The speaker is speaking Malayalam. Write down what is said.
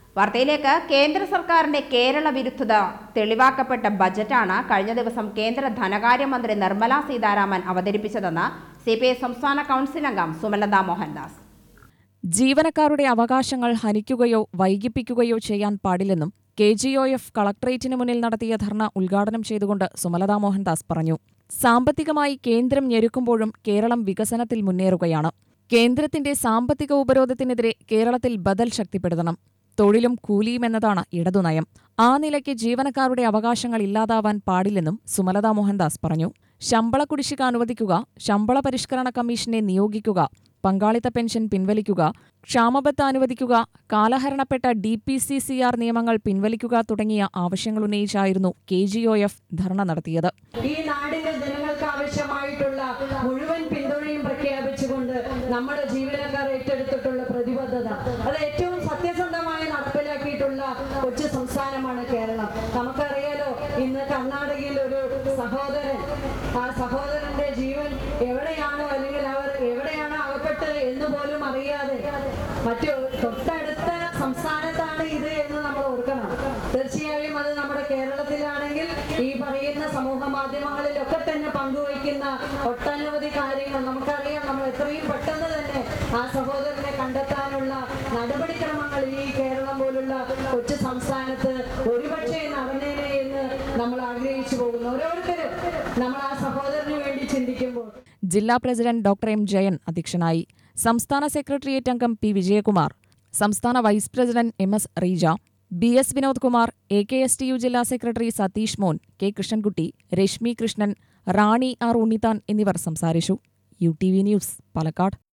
വാർത്തയിലേക്ക് കേന്ദ്ര സർക്കാരിന്റെ കേരള വിരുദ്ധത തെളിവാക്കപ്പെട്ട ബജറ്റാണ് കഴിഞ്ഞ ദിവസം കേന്ദ്ര ധനകാര്യമന്ത്രി നിർമ്മല സീതാരാമൻ അവതരിപ്പിച്ചതെന്ന് സി പി ഐ സംസ്ഥാന കൗൺസിൽ അംഗം സുമലത മോഹൻദാസ് ജീവനക്കാരുടെ അവകാശങ്ങൾ ഹനിക്കുകയോ വൈകിപ്പിക്കുകയോ ചെയ്യാൻ പാടില്ലെന്നും കെ ജി ഒ എഫ് കളക്ടറേറ്റിന് മുന്നിൽ നടത്തിയ ധർണ ഉദ്ഘാടനം ചെയ്തുകൊണ്ട് സുമലത മോഹൻദാസ് പറഞ്ഞു സാമ്പത്തികമായി കേന്ദ്രം ഞെരുക്കുമ്പോഴും കേരളം വികസനത്തിൽ മുന്നേറുകയാണ് കേന്ദ്രത്തിന്റെ സാമ്പത്തിക ഉപരോധത്തിനെതിരെ കേരളത്തിൽ ബദൽ ശക്തിപ്പെടുത്തണം തൊഴിലും കൂലിയും എന്നതാണ് ഇടതുനയം ആ നിലയ്ക്ക് ജീവനക്കാരുടെ അവകാശങ്ങൾ ഇല്ലാതാവാൻ പാടില്ലെന്നും സുമലത മോഹൻദാസ് പറഞ്ഞു ശമ്പള കുടിശ്ശിക അനുവദിക്കുക ശമ്പള പരിഷ്കരണ കമ്മീഷനെ നിയോഗിക്കുക പങ്കാളിത്ത പെൻഷൻ പിൻവലിക്കുക ക്ഷാമബത്ത അനുവദിക്കുക കാലഹരണപ്പെട്ട D P C C R നിയമങ്ങൾ പിൻവലിക്കുക തുടങ്ങിയ ആവശ്യങ്ങളുന്നയിച്ചായിരുന്നു K G O F dharna നടത്തിയത് ഈ നാടിന്റെ ജനങ്ങൾക്ക് ആവശ്യമായിട്ടുള്ള മുഴുവൻ പിന്തുണയും പ്രഖ്യാപിച്ചുകൊണ്ട് നമ്മുടെ ജീവനക്കാർ ഏറ്റെടുത്തിട്ടുള്ള പ്രതിബദ്ധത അത് ഏറ്റവും സത്യസന്ധമായി നടപ്പിലാക്കിയിട്ടുള്ള കൊച്ചു സംസ്ഥാനമാണ് കേരളം നമുക്കറിയാലോ ഇന്ന് കർണാടകയിൽ ഒരു സഹോദരൻ ആ സഹോദരന്റെ ജീവൻ എവിടെയാണോ അല്ലെങ്കിൽ അവർ എവിടെയാണോ അകപ്പെട്ടത് എന്ന് പോലും അറിയാതെ മറ്റു തൊട്ടടുത്ത സംസ്ഥാനത്താണ് ഇത് എന്ന് നമ്മൾ ഓർക്കണം തീർച്ചയായും അത് നമ്മുടെ കേരളത്തിലാണെങ്കിൽ ഈ പറയുന്ന സമൂഹ മാധ്യമങ്ങളിലൊക്കെ തന്നെ പങ്കുവയ്ക്കുന്ന ഒട്ടനവധി കാര്യങ്ങൾ നമുക്കറിയാം നമ്മൾ എത്രയും പെട്ടെന്ന് തന്നെ ആ സഹോദരനെ കണ്ടെത്താനുള്ള നടപടിക്രമങ്ങൾ ഈ കേരളം പോലുള്ള കൊച്ചു സംസ്ഥാനത്ത് ഒരുപക്ഷെ നടന്നേനെ എന്ന് നമ്മൾ ആഗ്രഹിച്ചു പോകുന്നു ഓരോരുത്തരും നമ്മൾ ആ സഹോദരന് വേണ്ടി ചിന്തിക്കുമ്പോൾ ജില്ലാ പ്രസിഡന്റ് ഡോക്ടർ എം ജയൻ അധ്യക്ഷനായി സംസ്ഥാന സെക്രട്ടേറിയറ്റ് അംഗം പി വിജയകുമാർ സംസ്ഥാന vice president M S Reeja B S Vinod Kumar A K S T U ജില്ലാ secretary Satheesh Mon K Krishnankutty Rashmi Krishnan Rani R Unnithan എന്നിവർ സംസാരിച്ചു U T V news Palakkad